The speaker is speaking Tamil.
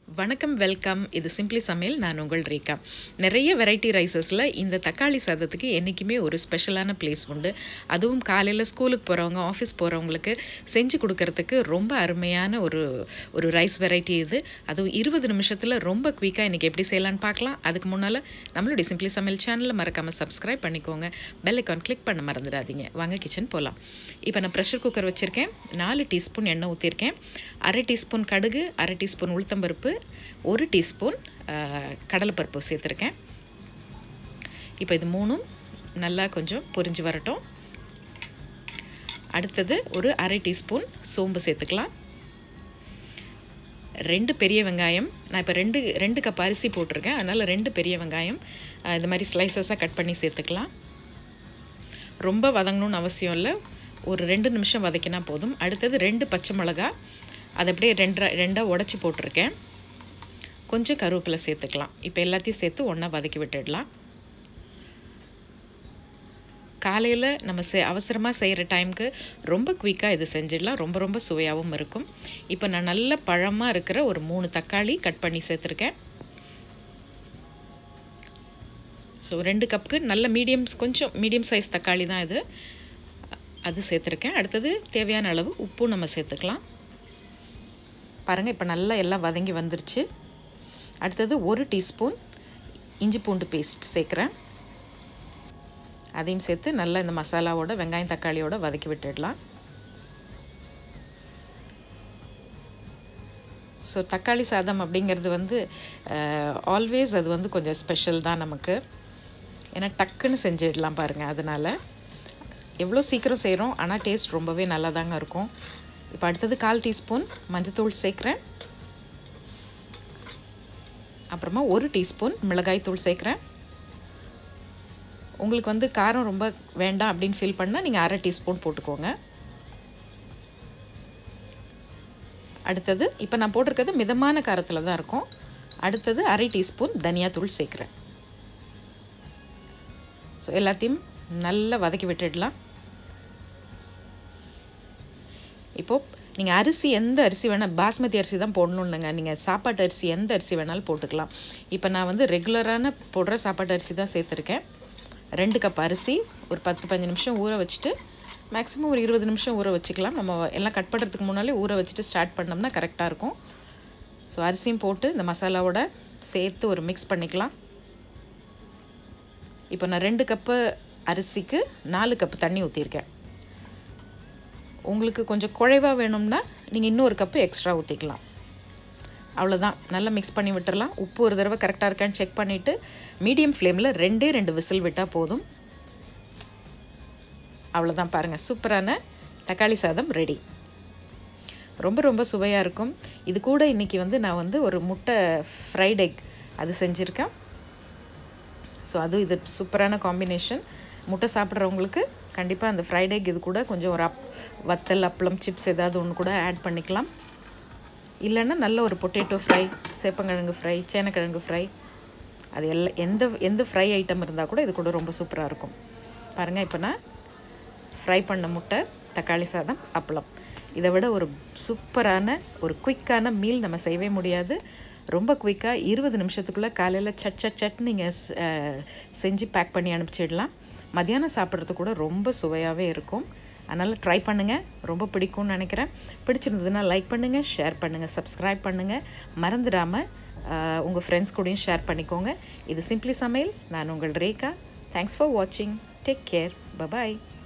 வணக்கம் வெல்கம் இது சிம்பிளி சமையல் நான் உங்கள் ரேகா நிறைய வெரைட்டி ரைசஸில் இந்த தக்காளி சாதத்துக்கு என்றைக்குமே ஒரு ஸ்பெஷலான பிளேஸ் உண்டு அதுவும் காலையில் ஸ்கூலுக்கு போகிறவங்க ஆஃபீஸ் போகிறவங்களுக்கு செஞ்சு கொடுக்கறதுக்கு ரொம்ப அருமையான ஒரு ஒரு ரைஸ் வெரைட்டி இது அதுவும் இருபது நிமிஷத்தில் ரொம்ப குயிக்காக இன்றைக்கி எப்படி செய்யலான்னு பார்க்கலாம் அதுக்கு முன்னால் நம்மளுடைய சிம்பிளி சமையல் சேனலை மறக்காமல் சப்ஸ்கிரைப் பண்ணிக்கோங்க பெல் ஐக்கான் கிளிக் பண்ண மறந்துடாதீங்க வாங்க கிச்சன் போகலாம் இப்போ நான் ப்ரெஷர் குக்கர் வச்சுருக்கேன் நாலு டீஸ்பூன் எண்ணெய் ஊற்றிருக்கேன் அரை டீஸ்பூன் கடுகு அரை டீஸ்பூன் உளுத்தம்பருப்பு ஒரு டீஸ்பூன் கடலைப்பருப்பு சேர்த்துருக்கேன் இப்போ இது மூணும் நல்லா கொஞ்சம் பொரிஞ்சு வரட்டும் அடுத்தது ஒரு அரை டீஸ்பூன் சோம்பு சேர்த்துக்கலாம் ரெண்டு பெரிய வெங்காயம் நான் இப்போ ரெண்டு ரெண்டு கப் அரிசி போட்டிருக்கேன் அதனால் ரெண்டு பெரிய வெங்காயம் இந்த மாதிரி ஸ்லைசஸாக கட் பண்ணி சேர்த்துக்கலாம் ரொம்ப வதங்கணும்னு அவசியம் இல்லை ஒரு ரெண்டு நிமிஷம் வதக்கினா போதும் அடுத்தது ரெண்டு பச்சை மிளகா அதை அப்படியே ரெண்டரை ரெண்டாக உடச்சி போட்டிருக்கேன் கொஞ்சம் கருவேப்பிலை சேர்த்துக்கலாம் இப்போ எல்லாத்தையும் சேர்த்து ஒன்றா வதக்கி விட்டுடலாம் காலையில் நம்ம செ அவசரமாக செய்கிற டைமுக்கு ரொம்ப குயிக்காக இது செஞ்சிடலாம் ரொம்ப ரொம்ப சுவையாகவும் இருக்கும் இப்போ நான் நல்ல பழமாக இருக்கிற ஒரு மூணு தக்காளி கட் பண்ணி சேர்த்துருக்கேன் ஸோ ரெண்டு கப்புக்கு நல்ல மீடியம்ஸ் கொஞ்சம் மீடியம் சைஸ் தக்காளி தான் இது அது சேர்த்துருக்கேன் அடுத்தது தேவையான அளவு உப்பும் நம்ம சேர்த்துக்கலாம் பாருங்கள் இப்போ நல்லா எல்லாம் வதங்கி வந்துருச்சு அடுத்தது ஒரு டீஸ்பூன் இஞ்சி பூண்டு பேஸ்ட் சேர்க்குறேன் அதையும் சேர்த்து நல்லா இந்த மசாலாவோட வெங்காயம் தக்காளியோட வதக்கி விட்டுடலாம் ஸோ தக்காளி சாதம் அப்படிங்கிறது வந்து ஆல்வேஸ் அது வந்து கொஞ்சம் ஸ்பெஷல் தான் நமக்கு ஏன்னா டக்குன்னு செஞ்சிடலாம் பாருங்கள் அதனால் எவ்வளோ சீக்கிரம் செய்கிறோம் ஆனால் டேஸ்ட் ரொம்பவே நல்லா தாங்க இருக்கும் இப்போ அடுத்தது கால் டீஸ்பூன் மஞ்சத்தூள் சேர்க்குறேன் அப்புறமா ஒரு டீஸ்பூன் மிளகாய் தூள் சேர்க்குறேன் உங்களுக்கு வந்து காரம் ரொம்ப வேண்டாம் அப்படின்னு ஃபீல் பண்ணால் நீங்கள் அரை டீஸ்பூன் போட்டுக்கோங்க அடுத்தது இப்போ நான் போட்டிருக்கிறது மிதமான காரத்தில் தான் இருக்கும் அடுத்தது அரை டீஸ்பூன் தனியாத்தூள் சேர்க்குறேன் ஸோ எல்லாத்தையும் நல்லா வதக்கி விட்டுடலாம் இப்போது நீங்கள் அரிசி எந்த அரிசி வேணால் பாஸ்மதி அரிசி தான் போடணும் இல்லைங்க நீங்கள் சாப்பாட்டு அரிசி எந்த அரிசி வேணாலும் போட்டுக்கலாம் இப்போ நான் வந்து ரெகுலரான போடுற சாப்பாட்டு அரிசி தான் சேர்த்துருக்கேன் ரெண்டு கப் அரிசி ஒரு பத்து பஞ்சு நிமிஷம் ஊற வச்சுட்டு மேக்ஸிமம் ஒரு இருபது நிமிஷம் ஊற வச்சுக்கலாம் நம்ம எல்லாம் கட் பண்ணுறதுக்கு முன்னாலே ஊற வச்சுட்டு ஸ்டார்ட் பண்ணோம்னா கரெக்டாக இருக்கும் ஸோ அரிசியும் போட்டு இந்த மசாலாவோட சேர்த்து ஒரு மிக்ஸ் பண்ணிக்கலாம் இப்போ நான் ரெண்டு கப்பு அரிசிக்கு நாலு கப்பு தண்ணி ஊற்றிருக்கேன் உங்களுக்கு கொஞ்சம் குழைவாக வேணும்னா நீங்கள் இன்னொரு கப்பு எக்ஸ்ட்ரா ஊற்றிக்கலாம் அவ்வளோதான் நல்லா மிக்ஸ் பண்ணி விட்டுறலாம் உப்பு ஒரு தடவை கரெக்டாக இருக்கான்னு செக் பண்ணிவிட்டு மீடியம் ஃப்ளேமில் ரெண்டே ரெண்டு விசில் விட்டால் போதும் அவ்வளோதான் பாருங்கள் சூப்பரான தக்காளி சாதம் ரெடி ரொம்ப ரொம்ப சுவையாக இருக்கும் இது கூட இன்றைக்கி வந்து நான் வந்து ஒரு முட்டை ஃப்ரைட் எக் அது செஞ்சுருக்கேன் ஸோ அது இது சூப்பரான காம்பினேஷன் முட்டை சாப்பிட்றவங்களுக்கு கண்டிப்பாக அந்த ஃப்ரைட் எக் இது கூட கொஞ்சம் ஒரு அப் வத்தல் அப்பளம் சிப்ஸ் ஏதாவது ஒன்று கூட ஆட் பண்ணிக்கலாம் இல்லைன்னா நல்ல ஒரு பொட்டேட்டோ ஃப்ரை சேப்பங்கிழங்கு ஃப்ரை சேனக்கிழங்கு ஃப்ரை அது எல்லாம் எந்த எந்த ஃப்ரை ஐட்டம் இருந்தால் கூட இது கூட ரொம்ப சூப்பராக இருக்கும் பாருங்கள் இப்போ நான் ஃப்ரை பண்ண முட்டை தக்காளி சாதம் அப்பளம் இதை விட ஒரு சூப்பரான ஒரு குயிக்கான மீல் நம்ம செய்யவே முடியாது ரொம்ப குயிக்காக இருபது நிமிஷத்துக்குள்ளே காலையில் சட் சட் சட் நீங்கள் செஞ்சு பேக் பண்ணி அனுப்பிச்சிடலாம் மத்தியானம் சாப்பிட்றது கூட ரொம்ப சுவையாகவே இருக்கும் அதனால் ட்ரை பண்ணுங்கள் ரொம்ப பிடிக்கும்னு நினைக்கிறேன் பிடிச்சிருந்ததுன்னா லைக் பண்ணுங்கள் ஷேர் பண்ணுங்கள் சப்ஸ்கிரைப் பண்ணுங்கள் மறந்துடாமல் உங்கள் ஃப்ரெண்ட்ஸ் கூடயும் ஷேர் பண்ணிக்கோங்க இது சிம்பிளி சமையல் நான் உங்கள் ரேகா தேங்க்ஸ் ஃபார் வாட்சிங் டேக் கேர் பபாய்